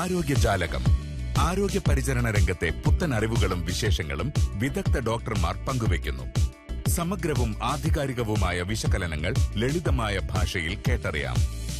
ആരോഗ്യജാലകം ആരോഗ്യ പരിചരണ രംഗത്തെ പുത്തൻ അറിവുകളും വിശേഷങ്ങളും വിദഗ്ധ ഡോക്ടർമാർ പങ്കുവയ്ക്കുന്നു സമഗ്രവും ആധികാരികവുമായ വിശകലനങ്ങൾ ലളിതമായ ഭാഷയിൽ കേട്ടറിയാം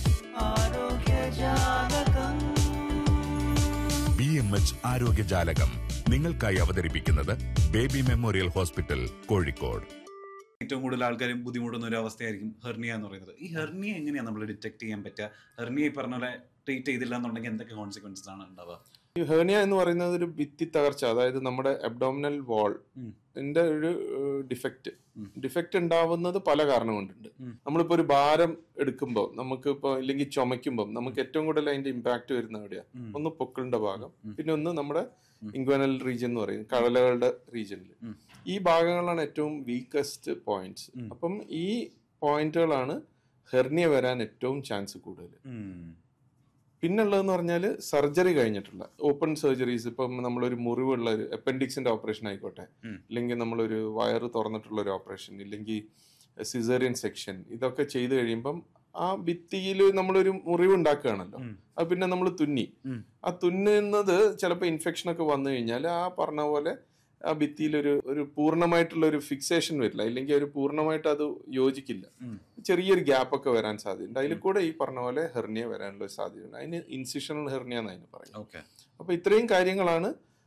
ബി എം എച്ച് ആരോഗ്യജാലകം നിങ്ങൾക്കായി അവതരിപ്പിക്കുന്നത് ബേബി മെമ്മോറിയൽ ഹോസ്പിറ്റൽ കോഴിക്കോട് ഏറ്റവും കൂടുതൽ ആൾക്കാരും ബുദ്ധിമുട്ടുന്ന ഒരു അവസ്ഥയായിരിക്കും ഹെർണിയ എന്ന് പറയുന്നത് ഈ ഹെർണിയ എങ്ങനെയാണ് നമ്മൾ ഡിറ്റക്ട് ചെയ്യാൻ പറ്റുക ഹെർണിയ ഈ പറഞ്ഞ പോലെ ട്രീറ്റ് ചെയ്തില്ല എന്നുണ്ടെങ്കിൽ എന്തൊക്കെ കോൺസിക്വൻസസ് ആണ് ഉണ്ടാവുക ഈ ഹേർണിയ എന്ന് പറയുന്നത് ഒരു ഭിത്തി തകർച്ച അതായത് നമ്മുടെ അബ്ഡോമിനൽ വാൾ ഉം. ന്റെ ഒരു ഡിഫക്റ്റ് ഉം. ഡിഫക്റ്റ് ഉണ്ടാവുന്നത് പല കാരണം കൊണ്ടുണ്ട് ഉം. നമ്മളിപ്പോ ഒരു ഭാരം എടുക്കുമ്പോൾ നമുക്ക് ഇപ്പൊ ഇല്ലെങ്കിൽ ചുമയ്ക്കുമ്പോൾ നമുക്ക് ഏറ്റവും കൂടുതൽ അതിന്റെ ഇമ്പാക്ട് വരുന്ന എവിടെയാ ഉം. ഒന്ന് പൊക്കിളിന്റെ ഭാഗം ഉം. പിന്നെ ഒന്ന് നമ്മുടെ ഉം. ഇൻക്വനൽ റീജിയൻ എന്ന് പറയും കടലകളുടെ റീജിയനിൽ ഉം. ഈ ഭാഗങ്ങളാണ് ഏറ്റവും വീക്കസ്റ്റ് പോയിന്റ്സ് ഉം. അപ്പം ഈ പോയിന്റുകളാണ് ഹെർണിയ വരാൻ ഏറ്റവും ചാൻസ് കൂടുതൽ ഉം. പിന്നുള്ളതെന്ന് പറഞ്ഞാൽ സർജറി കഴിഞ്ഞിട്ടുള്ള ഓപ്പൺ സർജറീസ് ഇപ്പം നമ്മളൊരു മുറിവുള്ള ഒരു അപ്പൻഡിക്സിന്റെ ഓപ്പറേഷൻ ആയിക്കോട്ടെ ഉം. ഇല്ലെങ്കിൽ നമ്മളൊരു വയറ് തുറന്നിട്ടുള്ള ഒരു ഓപ്പറേഷൻ ഇല്ലെങ്കിൽ സിസേറിയൻ സെക്ഷൻ ഇതൊക്കെ ചെയ്തു കഴിയുമ്പം ആ ഭിത്തിയിൽ നമ്മളൊരു മുറിവ് ഉണ്ടാക്കുകയാണല്ലോ ഉം. അത് പിന്നെ നമ്മൾ തുന്നി ഉം. ആ തുന്നുന്നത് ചിലപ്പോൾ ഇൻഫെക്ഷൻ ഒക്കെ വന്നു കഴിഞ്ഞാൽ ആ പറഞ്ഞ പോലെ ആ ഭിത്തിയിൽ ഒരു ഒരു പൂർണ്ണമായിട്ടുള്ള ഒരു ഫിക്സേഷൻ വരില്ല ഇല്ലെങ്കിൽ ഒരു പൂർണ്ണമായിട്ട് അത് യോജിക്കില്ല ഉം. ചെറിയൊരു ഗ്യാപ്പ് ഒക്കെ വരാൻ സാധ്യതയുണ്ട് അതിൽ കൂടെ ഈ പറഞ്ഞ പോലെ ഹെർണിയ വരാനുള്ള ഒരു സാധ്യതയുണ്ട് അതിന് ഇൻസിഷണൽ ഹെർണിയ എന്ന് അതിന് പറയും ഓക്കെ അപ്പൊ ഇത്രയും കാര്യങ്ങളാണ്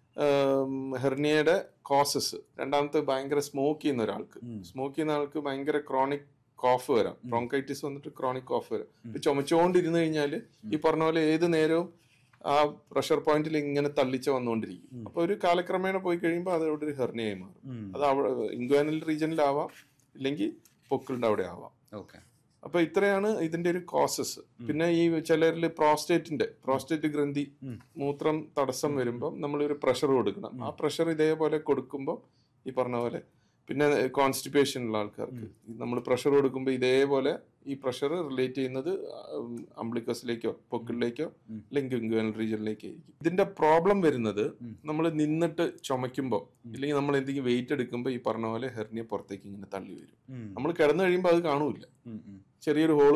ഹെർണിയയുടെ കോസസ് രണ്ടാമത്തെ ഭയങ്കര സ്മോക്ക് ചെയ്യുന്ന ഒരാൾക്ക് ഉം. സ്മോക്ക് ചെയ്യുന്ന ആൾക്ക് ഭയങ്കര ക്രോണിക് കോഫ് വരാം ബ്രോങ്കൈറ്റിസ് വന്നിട്ട് ക്രോണിക് കോഫ് വരാം ഇപ്പൊ ചുമച്ചുകൊണ്ടിരുന്ന് കഴിഞ്ഞാൽ ഈ പറഞ്ഞ പോലെ ഏത് നേരവും ആ പ്രഷർ പോയിന്റിൽ ഇങ്ങനെ തള്ളിച്ച വന്നുകൊണ്ടിരിക്കും അപ്പൊ ഒരു കാലക്രമേണ പോയി കഴിയുമ്പോൾ അത് അവിടെ ഒരു ഹെർണിയായി മാറും അത് അവിടെ ഇൻഗ്വാനൽ റീജിയനിലാവാം ഇല്ലെങ്കിൽ പൊക്കിളിന്റെ അവിടെ ആവാം ഓക്കെ അപ്പൊ ഇത്രയാണ് ഇതിന്റെ ഒരു കോസസ് പിന്നെ ഈ ചിലരിൽ പ്രോസ്റ്റേറ്റിന്റെ പ്രോസ്റ്റേറ്റ് ഗ്രന്ഥി ഉം. മൂത്രം തടസ്സം വരുമ്പോൾ നമ്മൾ ഒരു പ്രഷർ കൊടുക്കണം ആ പ്രഷർ ഇതേപോലെ കൊടുക്കുമ്പോൾ ഈ പറഞ്ഞ പോലെ പിന്നെ കോൺസ്റ്റിപ്പേഷൻ ഉള്ള ആൾക്കാർക്ക് നമ്മൾ പ്രഷർ കൊടുക്കുമ്പോൾ ഇതേപോലെ ഈ പ്രഷർ റിലേറ്റ് ചെയ്യുന്നത് അംബ്ലിക്കസിലേക്കോ പൊക്കിളിലേക്കോ ഉം. അല്ലെങ്കിൽ ഇൻഗ്വനൽ റീജിയനിലേക്കോ ആയിരിക്കും ഇതിന്റെ പ്രോബ്ലം വരുന്നത് ഉം. നമ്മൾ നിന്നിട്ട് ചുമയ്ക്കുമ്പോൾ ഇല്ലെങ്കിൽ നമ്മൾ എന്തെങ്കിലും വെയിറ്റ് എടുക്കുമ്പോൾ ഈ പറഞ്ഞ പോലെ ഹെർണിയ പുറത്തേക്ക് ഇങ്ങനെ തള്ളി വരും നമ്മൾ കിടന്നു കഴിയുമ്പോൾ അത് കാണൂല ചെറിയൊരു ഹോൾ